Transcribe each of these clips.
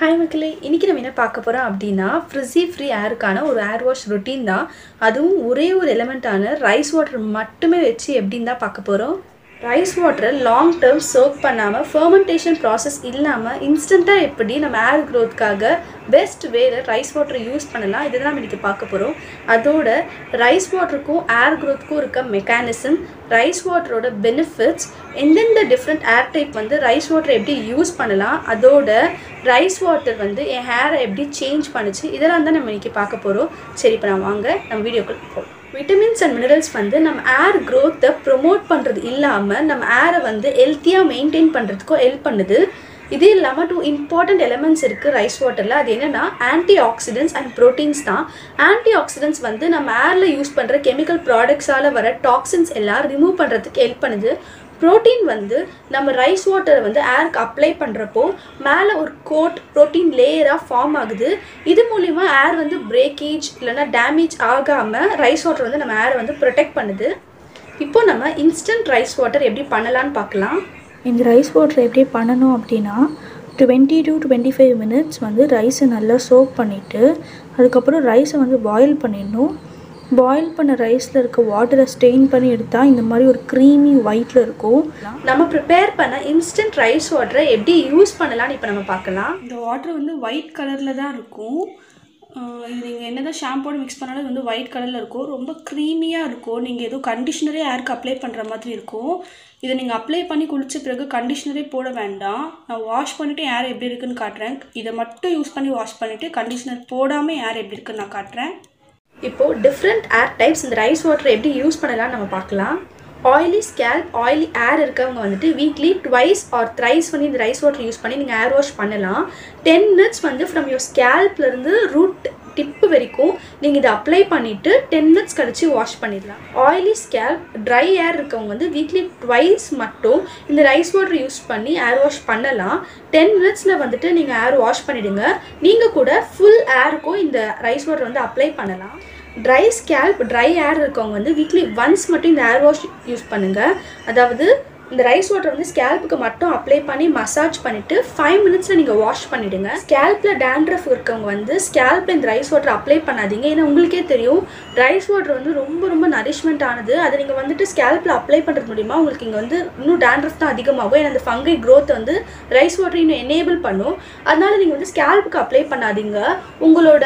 Hi மக்களே இன்றைக்கி நம்ம என்ன பார்க்க போகிறோம் அப்படின்னா ஃப்ரிஸி ஃப்ரீ ஏருக்கான ஒரு ஏர் வாஷ் ரொட்டீன் தான் அதுவும் ஒரே ஒரு எலமெண்ட்டான ரைஸ் வாட்டர் மட்டுமே வச்சு எப்படின்னு தான் பார்க்க போகிறோம் ரைஸ் வாட்டரை லாங் டேர்ம் சோக் பண்ணாமல் ஃபர்மெண்டேஷன் ப்ராசஸ் இல்லாமல் இன்ஸ்டண்ட்டாக எப்படி நம்ம ஏர் க்ரோத்துக்காக பெஸ்ட் வேல ரைஸ் வாட்டரை யூஸ் பண்ணலாம் இதுதான் நம்ம இன்றைக்கி பார்க்க போகிறோம் அதோட ரைஸ் வாட்டருக்கும் ஏர் க்ரோத்துக்கும் இருக்க மெக்கானிசம் ரைஸ் வாட்டரோட பெனிஃபிட்ஸ் எந்தெந்த டிஃப்ரெண்ட் ஏர் டைப் வந்து ரைஸ் வாட்டரை எப்படி யூஸ் பண்ணலாம் அதோட ரைஸ் வாட்டர் வந்து என் ஹேரை எப்படி சேஞ்ச் பண்ணுச்சு இதெல்லாம் தான் நம்ம இன்றைக்கி பார்க்க போகிறோம் சரி இப்போ நான் வாங்க நம்ம வீடியோக்குள்ள போகலாம் விட்டமின்ஸ் அண்ட் மினரல்ஸ் வந்து நம்ம ஏர் க்ரோத்தை ப்ரொமோட் பண்ணுறது இல்லாமல் நம்ம ஏரை வந்து ஹெல்த்தியாக மெயின்டைன் பண்ணுறதுக்கும் ஹெல்ப் பண்ணுது இது இல்லாமல் டூ இம்பார்ட்டண்ட் எலமெண்ட்ஸ் இருக்குது ரைஸ் வாட்டரில் அது என்னென்னா ஆன்டி ஆக்சிடென்ட்ஸ் அண்ட் ப்ரோட்டீன்ஸ் தான் ஆன்டி ஆக்சிடென்ட்ஸ் வந்து நம்ம ஏரில் யூஸ் பண்ணுற கெமிக்கல் ப்ராடக்ட்ஸால் வர டாக்ஸின்ஸ் எல்லாம் ரிமூவ் பண்ணுறதுக்கு ஹெல்ப் பண்ணுது ப்ரோட்டீன் வந்து நம்ம ரைஸ் வாட்டரை வந்து ஏருக்கு அப்ளை பண்ணுறப்போ மேலே ஒரு கோட் ப்ரோட்டீன் லேயராக ஃபார்ம் ஆகுது இது மூலிமா ஏர் வந்து பிரேக்கேஜ் இல்லைனா டேமேஜ் ஆகாமல் ரைஸ் வாட்டர் வந்து நம்ம ஏரை வந்து ப்ரொடெக்ட் பண்ணுது இப்போ நம்ம இன்ஸ்டன்ட் ரைஸ் வாட்டர் எப்படி பண்ணலான்னு பார்க்கலாம் இந்த ரைஸ் வாட்டர் எப்படி பண்ணணும் அப்படின்னா twenty to twenty five minutes வந்து ரைஸை நல்லா சோக் பண்ணிவிட்டு அதுக்கப்புறம் ரைஸை வந்து பாயில் பண்ணிடணும் பாயில் பண்ண ரைஸில் இருக்க வாட்டரை ஸ்டெயின் பண்ணி எடுத்தால் இந்த மாதிரி ஒரு க்ரீமி ஒயிட்டில் இருக்கும் நம்ம ப்ரிப்பேர் பண்ண இன்ஸ்டன்ட் ரைஸ் வாட்டரை எப்படி யூஸ் பண்ணலாம்னு இப்போ நம்ம பார்க்கலாம் இந்த வாட்டர் வந்து ஒயிட் கலரில் தான் இருக்கும் ஆஹ் இது நீங்கள் என்ன தான் ஷாம்போட மிக்ஸ் பண்ணாலும் இது வந்து ஒயிட் கலரில் இருக்கும் ரொம்ப க்ரீமியாக இருக்கும் நீங்கள் ஏதோ கண்டிஷ்னரே ஏருக்கு அப்ளை பண்ணுற மாதிரி இருக்கும் இதை நீங்கள் அப்ளை பண்ணி குளிச்ச பிறகு கண்டிஷ்னரே போட வேண்டாம் நான் வாஷ் பண்ணிவிட்டு ஏர் எப்படி இருக்குன்னு காட்டுறேன் இதை மட்டும் யூஸ் பண்ணி வாஷ் பண்ணிவிட்டு கண்டிஷ்னர் போடாமல் ஏர் எப்படி இருக்குன்னு நான் காட்டுறேன் இப்போது டிஃப்ரெண்ட் ஏர் டைப்ஸ் இந்த ரைஸ் வாட்டரை எப்படி யூஸ் பண்ணலாம்னு நம்ம பார்க்கலாம் ஆயிலி ஸ்கேல்ப் ஆயிலி ஏர் இருக்கவங்க வந்துட்டு வீக்லி ட்வைஸ் ஆர் த்ரைஸ் வந்து இந்த ரைஸ் வாட்டர் யூஸ் பண்ணி நீங்கள் ஏர் வாஷ் பண்ணலாம் டென் மினிட்ஸ் வந்து ஃப்ரம் யோர் ஸ்கேல்ப்லேருந்து ரூட் டிப்பு வரைக்கும் நீங்கள் இதை அப்ளை பண்ணிவிட்டு டென் மினிட்ஸ் கழிச்சு வாஷ் பண்ணிடலாம் ஆயிலி ஸ்கேல்ப் ட்ரை ஏர் இருக்கவங்க வந்து வீக்லி ட்வைஸ் மட்டும் இந்த ரைஸ் வாட்டர் யூஸ் பண்ணி ஏர் வாஷ் பண்ணலாம் டென் மினிட்ஸில் வந்துட்டு நீங்கள் ஏர் வாஷ் பண்ணிவிடுங்க நீங்கள் கூட ஃபுல் ஏருக்கும் இந்த ரைஸ் வாட்டர் வந்து அப்ளை பண்ணலாம் ட்ரை ஸ்கேல்ப் ட்ரை ஏர் இருக்கவங்க வந்து வீக்லி ஒன்ஸ் மட்டும் இந்த ஏர் வாஷ் யூஸ் பண்ணுங்கள் அதாவது இந்த ரைஸ் வாட்டர் வந்து ஸ்கேல்ப்புக்கு மட்டும் அப்ளை பண்ணி மசாஜ் பண்ணிவிட்டு ஃபைவ் மினிட்ஸில் நீங்கள் வாஷ் பண்ணிவிடுங்க ஸ்கேல்ப்பில் டேண்ட்ரஃப் இருக்கவங்க வந்து ஸ்கேல்ப்பில் இந்த ரைஸ் வாட்டர் அப்ளை பண்ணாதீங்க ஏன்னா உங்களுக்கே தெரியும் ரைஸ் வாட்டர் வந்து ரொம்ப ரொம்ப நரிஷ்மெண்ட் ஆனது அதை நீங்கள் வந்துட்டு ஸ்கேல்ப்பில் அப்ளை பண்ணுறது மூலிமா உங்களுக்கு இங்கே வந்து இன்னும் டேண்ட்ரஃப் தான் அதிகமாகும் ஏன்னா அந்த ஃபங்கை க்ரோத் வந்து ரைஸ் வாட்டர் இன்னும் எனேபிள் பண்ணும் அதனால நீங்கள் வந்து ஸ்கேல்ப்புக்கு அப்ளை பண்ணாதீங்க உங்களோட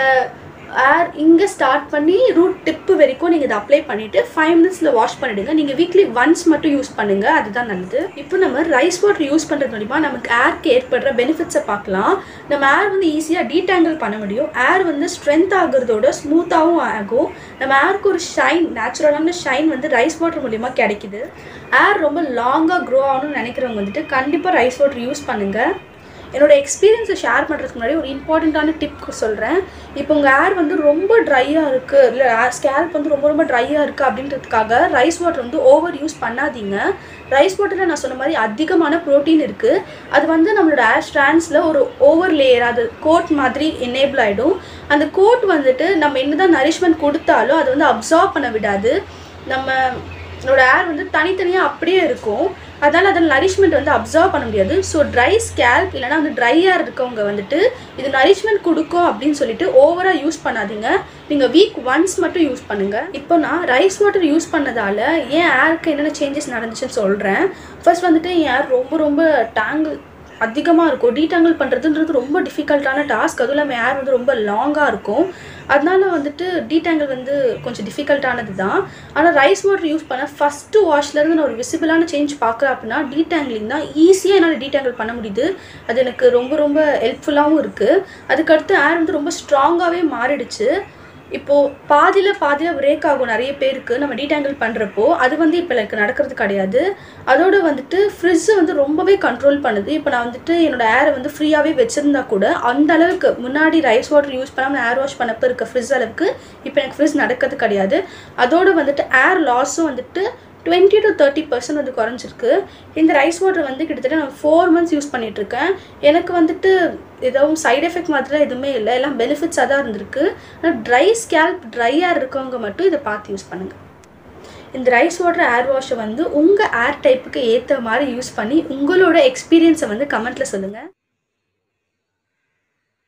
ஏர் இங்கே ஸ்டார்ட் பண்ணி ரூட் டிப்பு வரைக்கும் நீங்கள் இதை அப்ளை பண்ணிவிட்டு ஃபைவ் மினிட்ஸில் வாஷ் பண்ணிவிடுங்க நீங்கள் வீக்லி ஒன்ஸ் மட்டும் யூஸ் பண்ணுங்கள் அதுதான் நல்லது இப்போ நம்ம ரைஸ் வாட்டர் யூஸ் பண்ணுறது மூலிமா நமக்கு ஏருக்கு ஏற்படுற பெனிஃபிட்ஸை பார்க்கலாம் நம்ம ஏர் வந்து ஈஸியாக டீடாங்கிள் பண்ண முடியும் ஏர் வந்து ஸ்ட்ரென்த் ஆகுறதோட ஸ்மூத்தாகவும் ஆகும் நம்ம ஏருக்கு ஒரு ஷைன் நேச்சுரலான ஷைன் வந்து ரைஸ் வாட்டர் மூலிமா கிடைக்குது ஏர் ரொம்ப லாங்காக க்ரோ ஆகணும்னு நினைக்கிறவங்க வந்துட்டு கண்டிப்பாக ரைஸ் வாட்டர் யூஸ் பண்ணுங்கள் என்னோட எக்ஸ்பீரியன்ஸை ஷேர் பண்ணுறதுக்கு முன்னாடி ஒரு இம்பார்ட்டண்ட்டான டிப் சொல்கிறேன் இப்போ உங்கள் ஏர் வந்து ரொம்ப ட்ரையாக இருக்குது இல்லை ஸ்கேல்ப் வந்து ரொம்ப ரொம்ப ட்ரையாக இருக்குது அப்படின்றதுக்காக ரைஸ் வாட்டர் வந்து ஓவர் யூஸ் பண்ணாதீங்க ரைஸ் வாட்டரில் நான் சொன்ன மாதிரி அதிகமான ப்ரோட்டீன் இருக்குது அது வந்து நம்மளோட ஏர் ஸ்ட்ராண்ட்ஸில் ஒரு ஓவர் லேயர் அது கோட் மாதிரி எனேபிள் ஆகிடும் அந்த கோட் வந்துட்டு நம்ம என்ன தான் நரிஷ்மெண்ட் கொடுத்தாலும் அதை வந்து அப்சார்ப் பண்ண விடாது நம்ம என்னோட ஏர் வந்து தனித்தனியாக அப்படியே இருக்கும் அதனால் அதில் நரிஷ்மெண்ட் வந்து அப்சர்வ் பண்ண முடியாது ஸோ ட்ரை ஸ்கேல்ப் இல்லைனா வந்து ட்ரை ஏர் இருக்கவங்க வந்துட்டு இது நரிஷ்மெண்ட் கொடுக்கும் அப்படின்னு சொல்லிட்டு ஓவராக யூஸ் பண்ணாதீங்க நீங்கள் வீக் ஒன்ஸ் மட்டும் யூஸ் பண்ணுங்கள் இப்போ நான் ரைஸ் வாட்டர் யூஸ் பண்ணதால் ஏன் ஏருக்கு என்னென்ன சேஞ்சஸ் நடந்துச்சுன்னு சொல்கிறேன் ஃபர்ஸ்ட் வந்துட்டு என் ஏர் ரொம்ப ரொம்ப டேங்கிள் அதிகமாக இருக்கும் டீடாங்கிள் பண்ணுறதுன்றது ரொம்ப டிஃபிகல்ட்டான டாஸ்க் அதுவும் இல்லாமல் ஏர் வந்து ரொம்ப லாங்காக இருக்கும் அதனால வந்துட்டு டீடாங்கிள் வந்து கொஞ்சம் டிஃபிகல்ட்டானது தான் ஆனால் ரைஸ் வாட்டர் யூஸ் பண்ண ஃபஸ்ட்டு வாஷ்லேருந்து நான் ஒரு விசிபிளான சேஞ்ச் பார்க்குறேன் அப்படின்னா டீடாங்கிளிங் தான் ஈஸியாக என்னால் டீடாங்கிள் பண்ண முடியுது அது எனக்கு ரொம்ப ரொம்ப ஹெல்ப்ஃபுல்லாகவும் இருக்குது அதுக்கடுத்து ஏர் வந்து ரொம்ப ஸ்ட்ராங்காகவே மாறிடுச்சு இப்போது பாதியில் பாதியில் பிரேக் ஆகும் நிறைய பேருக்கு நம்ம டீடாங்கிள் பண்ணுறப்போ அது வந்து இப்போ எனக்கு நடக்கிறது கிடையாது அதோடு வந்துட்டு ஃப்ரிட்ஜு வந்து ரொம்பவே கண்ட்ரோல் பண்ணுது இப்போ நான் வந்துட்டு என்னோட ஏரை வந்து ஃப்ரீயாகவே வச்சுருந்தா கூட அந்த அளவுக்கு முன்னாடி ரைஸ் வாட்டர் யூஸ் பண்ணாமல் ஏர் வாஷ் பண்ணப்போ இருக்க ஃப்ரிட்ஜ் அளவுக்கு இப்போ எனக்கு ஃப்ரிட்ஜ் நடக்கிறது கிடையாது அதோடு வந்துட்டு ஏர் லாஸும் வந்துட்டு டுவெண்ட்டி டு தேர்ட்டி பர்சன்ட் வந்து குறைஞ்சிருக்கு இந்த ரைஸ் வாட்டர் வந்து கிட்டத்தட்ட நான் ஃபோர் மந்த்ஸ் யூஸ் பண்ணிகிட்ருக்கேன் எனக்கு வந்துட்டு எதுவும் சைடு எஃபெக்ட் மாதிரிலாம் எதுவுமே இல்லை எல்லாம் பெனிஃபிட்ஸாக தான் இருந்திருக்கு ஆனால் ட்ரை ஸ்கேல்ப் ட்ரையாக இருக்கவங்க மட்டும் இதை பார்த்து யூஸ் பண்ணுங்கள் இந்த ரைஸ் வாட்டர் ஏர் வாஷை வந்து உங்கள் ஏர் டைப்புக்கு ஏற்ற மாதிரி யூஸ் பண்ணி உங்களோட எக்ஸ்பீரியன்ஸை வந்து கமெண்ட்டில் சொல்லுங்கள்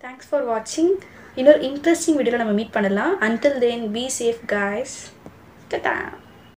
தேங்க்ஸ் ஃபார் வாட்சிங் இன்னொரு இன்ட்ரெஸ்டிங் வீடியோவில் நம்ம மீட் பண்ணலாம் until then be safe guys. Ta-ta